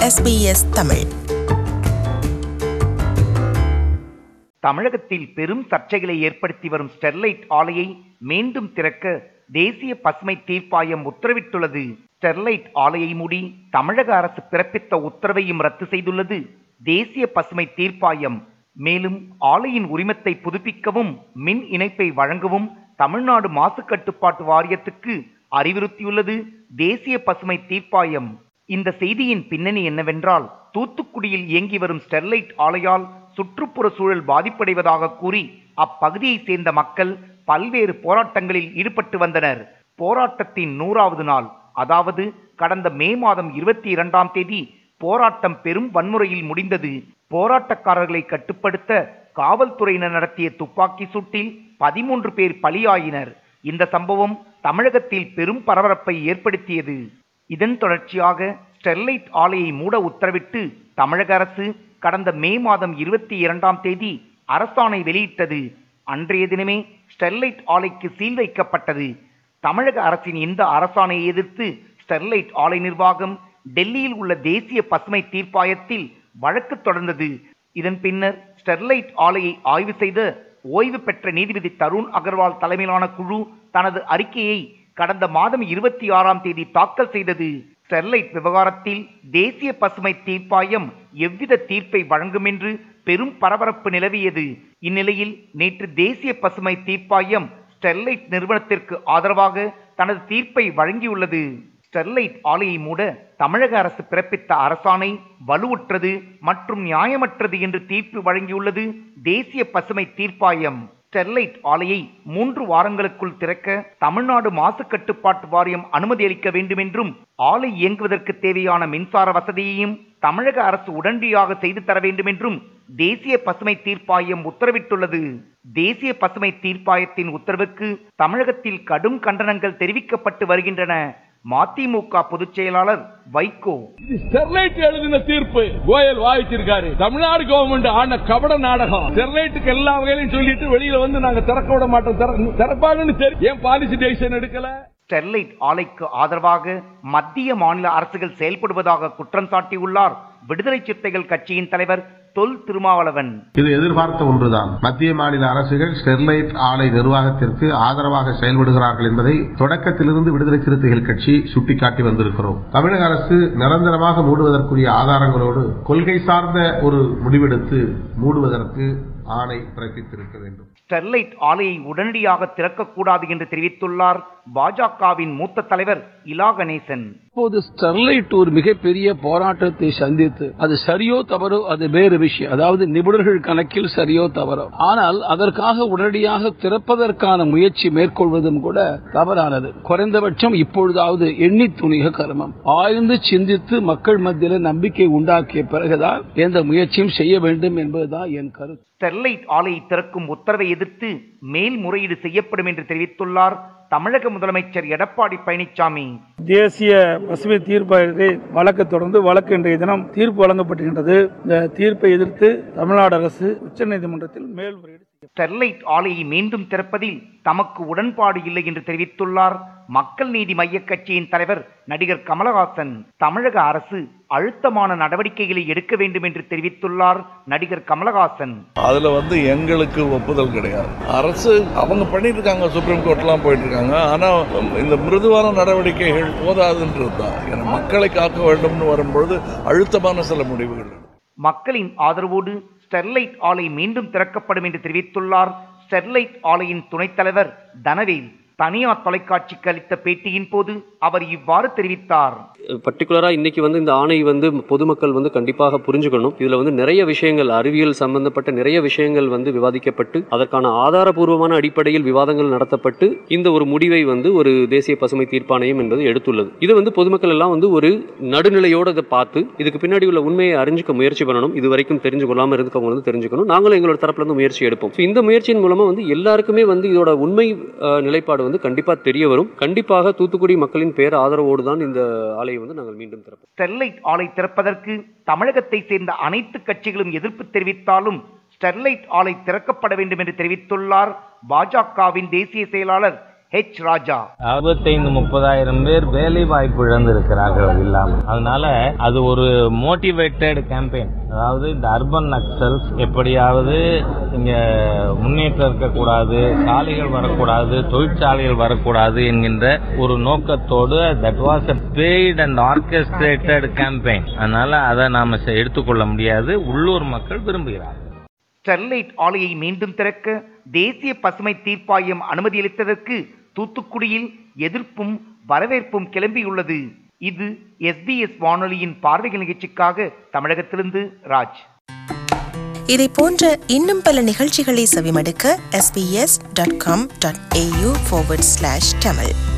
SBS Tamil தமிழகத்தில் பெரும் சர்ச்சைகளை ஏற்படுத்தி வரும் ஸ்டெர்லைட் ஆலையை மீண்டும் திறக்க தேசிய பசுமை தீர்ப்பாயம் உத்தரவிட்டுள்ளது ஸ்டெர்லைட் ஆலையை மூடி தமிழக அரசு பிறப்பித்த உத்தரவையும் ரத்து செய்துள்ளது தேசிய பசுமை தீர்ப்பாயம் மேலும் ஆலையின் உரிமத்தை புதுப்பிக்கவும் மின் இணைப்பை வழங்கவும் தமிழ்நாடு மாசு கட்டுப்பாட்டு வாரியத்துக்கு அறிவுறுத்தியுள்ளது தேசிய பசுமை தீர்ப்பாயம் இந்த செய்தியின் பின்னணி என்னவென்றால் தூத்துக்குடியில் இயங்கி வரும் ஸ்டெர்லைட் ஆலையால் சுற்றுப்புற சூழல் பாதிப்படைவதாக கூறி அப்பகுதியைச் சேர்ந்த மக்கள் பல்வேறு போராட்டங்களில் ஈடுபட்டு வந்தனர் போராட்டத்தின் நூறாவது நாள் அதாவது கடந்த மே மாதம் இருபத்தி இரண்டாம் தேதி போராட்டம் பெரும் வன்முறையில் முடிந்தது போராட்டக்காரர்களை கட்டுப்படுத்த காவல்துறையினர் நடத்திய துப்பாக்கி சூட்டில் பதிமூன்று பேர் பலியாயினர் இந்த சம்பவம் தமிழகத்தில் பெரும் பரபரப்பை ஏற்படுத்தியது இதன் தொடர்ச்சியாக ஸ்டெர்லைட் ஆலையை மூட உத்தரவிட்டு தமிழக அரசு கடந்த மே மாதம் இருபத்தி இரண்டாம் தேதி அரசாணை வெளியிட்டது அன்றைய தினமே ஸ்டெர்லைட் ஆலைக்கு சீல் வைக்கப்பட்டது தமிழக அரசின் இந்த அரசாணையை எதிர்த்து ஸ்டெர்லைட் ஆலை நிர்வாகம் டெல்லியில் உள்ள தேசிய பசுமை தீர்ப்பாயத்தில் வழக்கு தொடர்ந்தது இதன் பின்னர் ஸ்டெர்லைட் ஆலையை ஆய்வு செய்த ஓய்வு பெற்ற நீதிபதி தருண் அகர்வால் தலைமையிலான குழு தனது அறிக்கையை கடந்த மாதம் இருபத்தி ஆறாம் தேதி தாக்கல் செய்தது ஸ்டெர்லைட் விவகாரத்தில் தேசிய பசுமை தீர்ப்பாயம் எவ்வித தீர்ப்பை வழங்கும் என்று பெரும் பரபரப்பு நிலவியது இந்நிலையில் நேற்று தேசிய பசுமை தீர்ப்பாயம் ஸ்டெர்லைட் நிறுவனத்திற்கு ஆதரவாக தனது தீர்ப்பை வழங்கியுள்ளது ஸ்டெர்லைட் ஆலையை மூட தமிழக அரசு பிறப்பித்த அரசாணை வலுவுற்றது மற்றும் நியாயமற்றது என்று தீர்ப்பு வழங்கியுள்ளது தேசிய பசுமை தீர்ப்பாயம் ஸ்டெர்லைட் ஆலையை மூன்று வாரங்களுக்குள் திறக்க தமிழ்நாடு மாசு கட்டுப்பாட்டு வாரியம் அனுமதி அளிக்க வேண்டும் என்றும் ஆலை இயங்குவதற்கு தேவையான மின்சார வசதியையும் தமிழக அரசு உடனடியாக செய்து தர வேண்டும் என்றும் தேசிய பசுமை தீர்ப்பாயம் உத்தரவிட்டுள்ளது தேசிய பசுமை தீர்ப்பாயத்தின் உத்தரவுக்கு தமிழகத்தில் கடும் கண்டனங்கள் தெரிவிக்கப்பட்டு வருகின்றன மதிமுக பொதுச் செயலாளர் வைகோ இது ஸ்டெர்லைட் எழுதின தீர்ப்பு கோயல் வாய்ச்சிருக்காரு தமிழ்நாடு கவர்மெண்ட் ஆன கபட நாடகம் ஸ்டெர்லைட்டுக்கு எல்லா வகையிலும் சொல்லிட்டு வெளியில வந்து நாங்க திறக்க விட மாட்டோம் திற- திறப்பாங்கன்னு தெரியும் ஏன் பாலிசி டெசிஷன் எடுக்கல ஸ்டெர்லைட் ஆலைக்கு ஆதரவாக மத்திய மாநில அரசுகள் செயல்படுவதாக குற்றம் சாட்டியுள்ளார் விடுதலை சிறுத்தைகள் கட்சியின் தலைவர் தொல் திருமாவளவன் இது எதிர்பார்த்த ஒன்றுதான் மத்திய மாநில அரசுகள் ஸ்டெர்லைட் ஆலை நிர்வாகத்திற்கு ஆதரவாக செயல்படுகிறார்கள் என்பதை தொடக்கத்திலிருந்து விடுதலை சிறுத்தைகள் கட்சி சுட்டிக்காட்டி வந்திருக்கிறோம் தமிழக அரசு நிரந்தரமாக மூடுவதற்குரிய ஆதாரங்களோடு கொள்கை சார்ந்த ஒரு முடிவெடுத்து மூடுவதற்கு ஆணை பிறப்பித்திருக்க வேண்டும் ஸ்டெர்லைட் ஆலையை உடனடியாக திறக்கக்கூடாது என்று தெரிவித்துள்ளார் பாஜகவின் மூத்த தலைவர் இலா கணேசன் இப்போது ஸ்டெர்லைட் ஒரு மிகப்பெரிய போராட்டத்தை சந்தித்து அது சரியோ தவறோ அது வேறு விஷயம் அதாவது நிபுணர்கள் கணக்கில் சரியோ தவறோ ஆனால் அதற்காக உடனடியாக திறப்பதற்கான முயற்சி மேற்கொள்வதும் கூட தவறானது குறைந்தபட்சம் இப்பொழுதாவது எண்ணி துணிக கர்மம் ஆழ்ந்து சிந்தித்து மக்கள் மத்தியில் நம்பிக்கை உண்டாக்கிய பிறகுதான் எந்த முயற்சியும் செய்ய வேண்டும் என்பதுதான் என் கருத்து ஸ்டெர்லைட் ஆலையை திறக்கும் உத்தரவை எதிர்த்து மேல்முறையீடு செய்யப்படும் என்று தெரிவித்துள்ளார் தமிழக முதலமைச்சர் எடப்பாடி பழனிசாமி தேசிய பசுமை தீர்ப்பாயத்தை வழக்கு தொடர்ந்து வழக்கு இன்றைய தினம் தீர்ப்பு வழங்கப்பட்டிருக்கின்றது இந்த தீர்ப்பை எதிர்த்து தமிழ்நாடு அரசு உச்சநீதிமன்றத்தில் மேல்முறையீடு செய்யும் ஸ்டெர்லைட் ஆலையை மீண்டும் திறப்பதில் தமக்கு உடன்பாடு இல்லை என்று தெரிவித்துள்ளார் மக்கள் நீதி மையக் கட்சியின் தலைவர் நடிகர் கமலஹாசன் தமிழக அரசு அழுத்தமான நடவடிக்கைகளை எடுக்க வேண்டும் என்று தெரிவித்துள்ளார் நடிகர் கமலஹாசன் அதுல வந்து எங்களுக்கு ஒப்புதல் கிடையாது அரசு அவங்க பண்ணிட்டு இருக்காங்க சுப்ரீம் கோர்ட்லாம் போயிட்டு இருக்காங்க ஆனா இந்த மிருதுவான நடவடிக்கைகள் போதாதுன்றது தான் ஏன்னா மக்களை காக்க வேண்டும்னு வரும்பொழுது அழுத்தமான சில முடிவுகள் மக்களின் ஆதரவோடு ஸ்டெர்லைட் ஆலை மீண்டும் திறக்கப்படும் என்று தெரிவித்துள்ளார் ஸ்டெர்லைட் ஆலையின் துணைத் தலைவர் தனவேல் தனியார் தொலைக்காட்சிக்கு அளித்த பேட்டியின் போது அவர் இவ்வாறு தெரிவித்தார் பர்டிகுலராக இன்னைக்கு வந்து இந்த ஆணை வந்து பொதுமக்கள் வந்து கண்டிப்பாக புரிஞ்சுக்கணும் இதில் வந்து நிறைய விஷயங்கள் அறிவியல் சம்பந்தப்பட்ட நிறைய விஷயங்கள் வந்து விவாதிக்கப்பட்டு அதற்கான ஆதாரபூர்வமான அடிப்படையில் விவாதங்கள் நடத்தப்பட்டு இந்த ஒரு முடிவை வந்து ஒரு தேசிய பசுமை தீர்ப்பாணையம் என்பது எடுத்துள்ளது இது வந்து பொதுமக்கள் எல்லாம் வந்து ஒரு நடுநிலையோடு இதை பார்த்து இதுக்கு பின்னாடி உள்ள உண்மையை அறிஞ்சுக்க முயற்சி பண்ணணும் இது வரைக்கும் தெரிஞ்சு கொள்ளாமல் இருக்கவங்க வந்து தெரிஞ்சுக்கணும் நாங்களும் எங்களோட தரப்புல இருந்து முயற்சி எடுப்போம் So, இந்த முயற்சியின் மூலமா வந்து எல்லாருக்குமே வந்து இதோட உண்மை அஹ், நிலைப்பாடு வந்து கண்டிப்பாக தெரிய வரும் கண்டிப்பாக தூத்துக்குடி மக்களின் பேர் ஆதரவோடு தான் இந்த ஆலையை வந்து நாங்கள் மீண்டும் திறப்போம் ஸ்டெர்லைட் ஆலை திறப்பதற்கு தமிழகத்தை சேர்ந்த அனைத்து கட்சிகளும் எதிர்ப்பு தெரிவித்தாலும் ஸ்டெர்லைட் ஆலை திறக்கப்பட வேண்டும் என்று தெரிவித்துள்ளார் பாஜகவின் தேசிய செயலாளர் ஹெச் ராஜா அறுபத்தைந்து முப்பதாயிரம் பேர் வேலை வாய்ப்பு இழந்திருக்கிறார்கள் இல்லாமல் அதனால அது ஒரு மோட்டிவேட்டட் கேம்பெயின் அதாவது இந்த அர்பன் நக்சல்ஸ் எப்படியாவது இங்க முன்னேற்றம் இருக்கக்கூடாது சாலைகள் வரக்கூடாது தொழிற்சாலைகள் வரக்கூடாது என்கின்ற ஒரு நோக்கத்தோடு that was a paid and orchestrated campaign அதனால அதை நாம செ- எடுத்துக்கொள்ள முடியாது உள்ளூர் மக்கள் விரும்புகிறார்கள் ஸ்டெர்லைட் ஆலையை மீண்டும் திறக்க தேசிய பசுமை தீர்ப்பாயம் அனுமதியளித்ததற்கு தூத்துக்குடியில் எதிர்ப்பும் வரவேற்பும் கிளம்பியுள்ளது இது எஸ்பிஎஸ் வானொலியின் பார்வைகள் நிகழ்ச்சிக்காக தமிழகத்திலிருந்து ராஜ் இதை போன்ற இன்னும் பல நிகழ்ச்சிகளை செவிமடுக்க sbs.com.au forward slash tamil